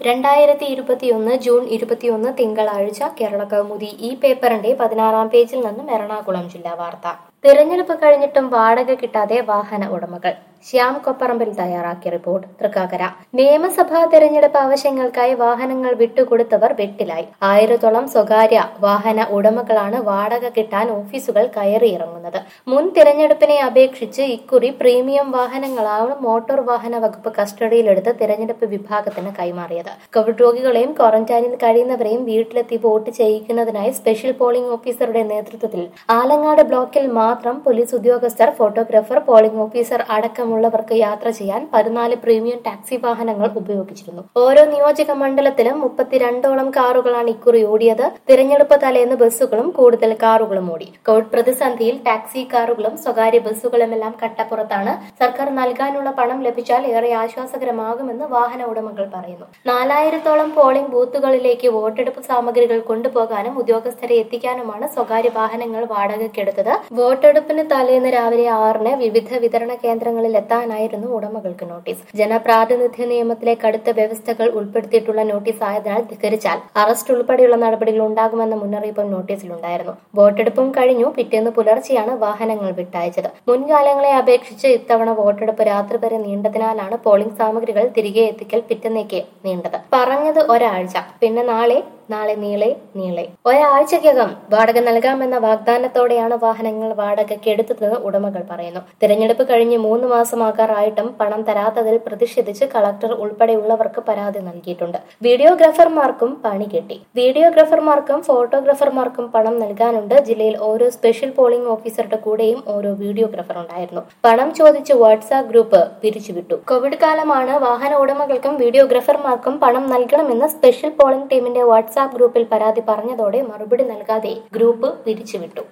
രണ്ടായിരത്തി ഇരുപത്തിയൊന്ന് ജൂൺ ഇരുപത്തിയൊന്ന് തിങ്കളാഴ്ച കേരള കൗമുദി ഈ പേപ്പറിന്റെ പതിനാറാം പേജിൽ നിന്നും എറണാകുളം ജില്ലാ വാർത്ത തിരഞ്ഞെടുപ്പ് കഴിഞ്ഞിട്ടും വാടക കിട്ടാതെ വാഹന ഉടമകൾ ശ്യാം കൊപ്പറമ്പിൽ തയ്യാറാക്കിയ റിപ്പോർട്ട് തൃക്കാക്കര നിയമസഭാ തെരഞ്ഞെടുപ്പ് ആവശ്യങ്ങൾക്കായി വാഹനങ്ങൾ വിട്ടുകൊടുത്തവർ വെട്ടിലായി ആയിരത്തോളം സ്വകാര്യ വാഹന ഉടമകളാണ് വാടക കിട്ടാൻ ഓഫീസുകൾ കയറിയിറങ്ങുന്നത് മുൻ തിരഞ്ഞെടുപ്പിനെ അപേക്ഷിച്ച് ഇക്കുറി പ്രീമിയം വാഹനങ്ങളാണ് മോട്ടോർ വാഹന വകുപ്പ് കസ്റ്റഡിയിലെടുത്ത് തിരഞ്ഞെടുപ്പ് വിഭാഗത്തിന് കൈമാറിയത് കോവിഡ് രോഗികളെയും ക്വാറന്റൈനിൽ കഴിയുന്നവരെയും വീട്ടിലെത്തി വോട്ട് ചെയ്യിക്കുന്നതിനായി സ്പെഷ്യൽ പോളിംഗ് ഓഫീസറുടെ നേതൃത്വത്തിൽ ആലങ്ങാട് ബ്ലോക്കിൽ മാത്രം പോലീസ് ഉദ്യോഗസ്ഥർ ഫോട്ടോഗ്രാഫർ പോളിംഗ് ഓഫീസർ അടക്കമുള്ളവർക്ക് യാത്ര ചെയ്യാൻ പതിനാല് പ്രീമിയം ടാക്സി വാഹനങ്ങൾ ഉപയോഗിച്ചിരുന്നു ഓരോ നിയോജക മണ്ഡലത്തിലും മുപ്പത്തിരണ്ടോളം കാറുകളാണ് ഇക്കുറി ഓടിയത് തിരഞ്ഞെടുപ്പ് തലേന്ന് ബസ്സുകളും കൂടുതൽ കാറുകളും ഓടി കോവിഡ് പ്രതിസന്ധിയിൽ ടാക്സി കാറുകളും സ്വകാര്യ ബസ്സുകളുമെല്ലാം കട്ടപ്പുറത്താണ് സർക്കാർ നൽകാനുള്ള പണം ലഭിച്ചാൽ ഏറെ ആശ്വാസകരമാകുമെന്ന് വാഹന ഉടമകൾ പറയുന്നു നാലായിരത്തോളം പോളിംഗ് ബൂത്തുകളിലേക്ക് വോട്ടെടുപ്പ് സാമഗ്രികൾ കൊണ്ടുപോകാനും ഉദ്യോഗസ്ഥരെ എത്തിക്കാനുമാണ് സ്വകാര്യ വാഹനങ്ങൾ വാടകയ്ക്കെടുത്തത് വോട്ടെടുപ്പിന് തലേന്ന് രാവിലെ ആറിന് വിവിധ വിതരണ കേന്ദ്രങ്ങളിൽ എത്താനായിരുന്നു ഉടമകൾക്ക് നോട്ടീസ് ജനപ്രാതിനിധ്യ നിയമത്തിലെ കടുത്ത വ്യവസ്ഥകൾ ഉൾപ്പെടുത്തിയിട്ടുള്ള നോട്ടീസ് ആയതിനാൽ ധിക്കരിച്ചാൽ അറസ്റ്റ് ഉൾപ്പെടെയുള്ള നടപടികൾ ഉണ്ടാകുമെന്ന മുന്നറിയിപ്പും നോട്ടീസിലുണ്ടായിരുന്നു വോട്ടെടുപ്പും കഴിഞ്ഞു പിറ്റേന്ന് പുലർച്ചെയാണ് വാഹനങ്ങൾ വിട്ടയച്ചത് മുൻകാലങ്ങളെ അപേക്ഷിച്ച് ഇത്തവണ വോട്ടെടുപ്പ് രാത്രി വരെ നീണ്ടതിനാലാണ് പോളിംഗ് സാമഗ്രികൾ തിരികെ എത്തിക്കൽ പിറ്റേന്നേക്ക് നീണ്ടത് പറഞ്ഞത് ഒരാഴ്ച പിന്നെ നാളെ നാളെ നീളെ നീളെ ഒരാഴ്ചക്കകം വാടക നൽകാമെന്ന വാഗ്ദാനത്തോടെയാണ് വാഹനങ്ങൾ വാടകയ്ക്ക് എടുത്തതെന്ന് ഉടമകൾ പറയുന്നു തിരഞ്ഞെടുപ്പ് കഴിഞ്ഞ് മൂന്ന് മാസമാകാറായിട്ടും പണം തരാത്തതിൽ പ്രതിഷേധിച്ച് കളക്ടർ ഉൾപ്പെടെയുള്ളവർക്ക് പരാതി നൽകിയിട്ടുണ്ട് വീഡിയോഗ്രാഫർമാർക്കും പണി കിട്ടി വീഡിയോഗ്രാഫർമാർക്കും ഫോട്ടോഗ്രാഫർമാർക്കും പണം നൽകാനുണ്ട് ജില്ലയിൽ ഓരോ സ്പെഷ്യൽ പോളിംഗ് ഓഫീസറുടെ കൂടെയും ഓരോ വീഡിയോഗ്രാഫർ ഉണ്ടായിരുന്നു പണം ചോദിച്ച് വാട്സാപ്പ് ഗ്രൂപ്പ് പിരിച്ചുവിട്ടു കോവിഡ് കാലമാണ് വാഹന ഉടമകൾക്കും വീഡിയോഗ്രാഫർമാർക്കും പണം നൽകണമെന്ന് സ്പെഷ്യൽ പോളിംഗ് ടീമിന്റെ വാട്സാപ്പ് ഗ്രൂപ്പിൽ പരാതി പറഞ്ഞതോടെ മറുപടി നൽകാതെ ഗ്രൂപ്പ് പിരിച്ചുവിട്ടു